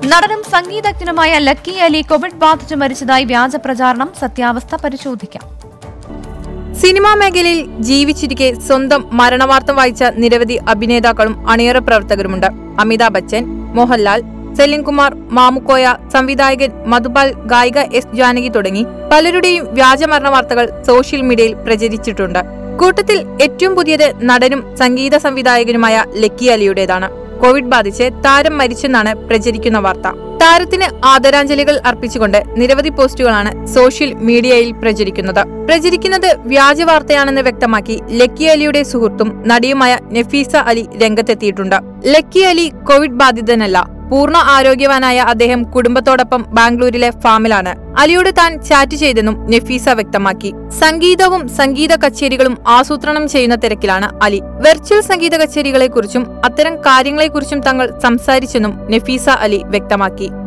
നടനും സംഗീതജ്ഞനുമായ lucky Ali Covid ബാധിച്ച് മരിച്ചതായി വ്യാജ പ്രചാരണം സത്യാവസ്ഥ പരിശോധിക്കാം സിനിമാ മേഖലയിൽ ജീവിച്ചിരിക്കെ സ്വന്തം മരണവാർത്ത വായിച്ച നിരവധി അഭിനേതാക്കളും അണിയറ പ്രവർത്തകരുമുണ്ട് അമിതാഭ് ബച്ചൻ മോഹൻലാൽ സെലിൻകുമാർ മാമുക്കോയ സംവിധായകൻ മധുപാൽ ഗായിക എസ് ജാനകി തുടങ്ങി പലരുടെയും വ്യാജ മരണ വാർത്തകൾ സോഷ്യൽ മീഡിയയിൽ പ്രചരിച്ചിട്ടുണ്ട് കൂട്ടത്തിൽ ഏറ്റവും പുതിയത് നടനും സംഗീത സംവിധായകനുമായ ലക്കി അലിയുടേതാണ് കോവിഡ് ബാധിച്ച് താരം മരിച്ചെന്നാണ് പ്രചരിക്കുന്ന വാർത്ത താരത്തിന് ആദരാഞ്ജലികൾ അർപ്പിച്ചുകൊണ്ട് നിരവധി പോസ്റ്റുകളാണ് സോഷ്യൽ മീഡിയയിൽ പ്രചരിക്കുന്നത് പ്രചരിക്കുന്നത് വ്യാജ വാർത്തയാണെന്ന് വ്യക്തമാക്കി ലക്കി അലിയുടെ സുഹൃത്തും നടിയുമായ നഫീസ അലി രംഗത്തെത്തിയിട്ടുണ്ട് ലക്കി അലി കോവിഡ് ബാധിതനല്ല പൂർണ്ണ ആരോഗ്യവാനായ അദ്ദേഹം കുടുംബത്തോടൊപ്പം ബാംഗ്ലൂരിലെ ഫാമിലാണ് അലിയോട് താൻ ചാറ്റ് ചെയ്തെന്നും നഫീസ വ്യക്തമാക്കി സംഗീതവും സംഗീത കച്ചേരികളും ആസൂത്രണം ചെയ്യുന്ന തിരക്കിലാണ് അലി വെർച്വൽ സംഗീത കച്ചേരികളെക്കുറിച്ചും അത്തരം കാര്യങ്ങളെക്കുറിച്ചും തങ്ങൾ സംസാരിച്ചെന്നും നഫീസ അലി വ്യക്തമാക്കി